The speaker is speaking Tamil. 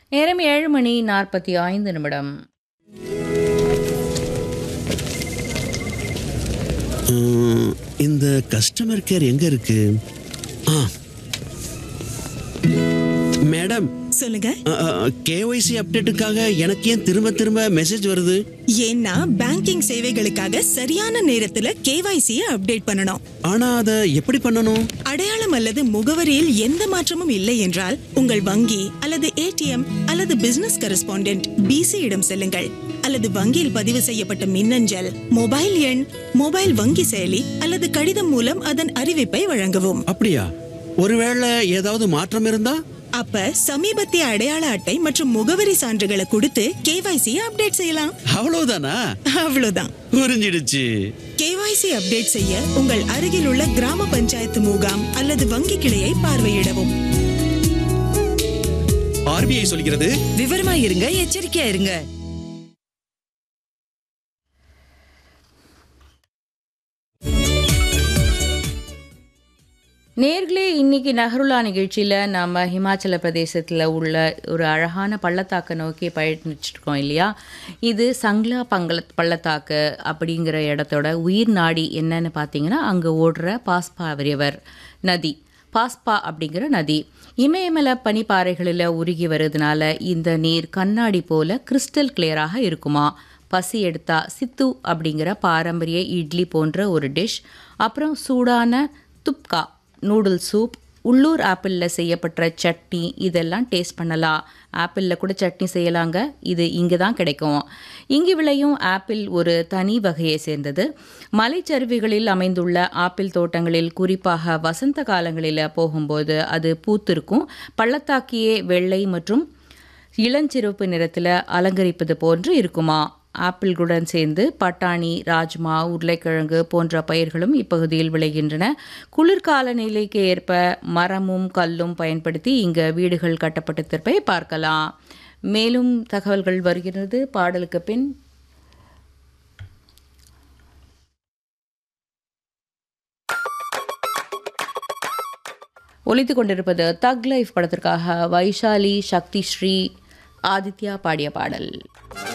நேரம் ஏழு மணி நாற்பத்தி ஐந்து நிமிடம் உம், இந்த கஸ்டமர் கேர் எங்க இருக்கு ஆ மேடம் சொல்லுங்க கேஒய்சி அப்டேட்டுக்காக எனக்கு ஏன் திரும்ப திரும்ப மெசேஜ் வருது ஏன்னா பேங்கிங் சேவைகளுக்காக சரியான நேரத்துல கேவைசியை அப்டேட் பண்ணணும் ஆனா அதை எப்படி பண்ணணும் அடையாளம் அல்லது முகவரியில் எந்த மாற்றமும் இல்லை என்றால் உங்கள் வங்கி அல்லது ஏடிஎம் அல்லது பிசினஸ் கரஸ்பாண்டென்ட் பிசி இடம் செல்லுங்கள் அல்லது வங்கியில் பதிவு செய்யப்பட்ட மின்னஞ்சல் மொபைல் எண் மொபைல் வங்கி செயலி அல்லது கடிதம் மூலம் அதன் அறிவிப்பை வழங்கவும் அப்படியா ஒருவேளை ஏதாவது மாற்றம் இருந்தா அப்ப சமீபத்திய அடையாள அட்டை மற்றும் முகவரி சான்றுகளை கொடுத்து கேவைசியை அப்டேட் செய்யலாம் அவ்வளவுதானா அவ்வளவுதான் புரிஞ்சிடுச்சு கேவைசி அப்டேட் செய்ய உங்கள் அருகில் உள்ள கிராம பஞ்சாயத்து முகாம் அல்லது வங்கி கிளையை பார்வையிடவும் ஆர்பிஐ சொல்கிறது விவரமா இருங்க எச்சரிக்கையா இருங்க நேர்களே இன்னைக்கு நஹருலா நிகழ்ச்சியில் நம்ம ஹிமாச்சல பிரதேசத்தில் உள்ள ஒரு அழகான பள்ளத்தாக்கை நோக்கி பயணிச்சிருக்கோம் இல்லையா இது சங்லா பங்கள பள்ளத்தாக்கு அப்படிங்கிற இடத்தோட உயிர் நாடி என்னன்னு பார்த்தீங்கன்னா அங்கே ஓடுற பாஸ்பா ரிவர் நதி பாஸ்பா அப்படிங்கிற நதி இமயமலை பனிப்பாறைகளில் உருகி வருதுனால இந்த நீர் கண்ணாடி போல கிறிஸ்டல் கிளியராக இருக்குமா பசி எடுத்தா சித்து அப்படிங்கிற பாரம்பரிய இட்லி போன்ற ஒரு டிஷ் அப்புறம் சூடான துப்கா நூடுல் சூப் உள்ளூர் ஆப்பிளில் செய்யப்பட்ட சட்னி இதெல்லாம் டேஸ்ட் பண்ணலாம் ஆப்பிளில் கூட சட்னி செய்யலாங்க இது இங்கே தான் கிடைக்கும் இங்கு விளையும் ஆப்பிள் ஒரு தனி வகையை சேர்ந்தது மலைச்சரிவுகளில் அமைந்துள்ள ஆப்பிள் தோட்டங்களில் குறிப்பாக வசந்த காலங்களில் போகும்போது அது பூத்திருக்கும் பள்ளத்தாக்கியே வெள்ளை மற்றும் இளஞ்சிவப்பு நிறத்தில் அலங்கரிப்பது போன்று இருக்குமா ஆப்பிள்களுடன் சேர்ந்து பட்டாணி ராஜ்மா உருளைக்கிழங்கு போன்ற பயிர்களும் இப்பகுதியில் விளைகின்றன குளிர்கால நிலைக்கு ஏற்ப மரமும் கல்லும் பயன்படுத்தி இங்கு வீடுகள் கட்டப்பட்டிருப்பதை பார்க்கலாம் மேலும் தகவல்கள் வருகிறது பாடலுக்கு பின் ஒலித்து கொண்டிருப்பது தக் லைஃப் படத்திற்காக வைஷாலி சக்தி ஸ்ரீ ஆதித்யா பாடிய பாடல்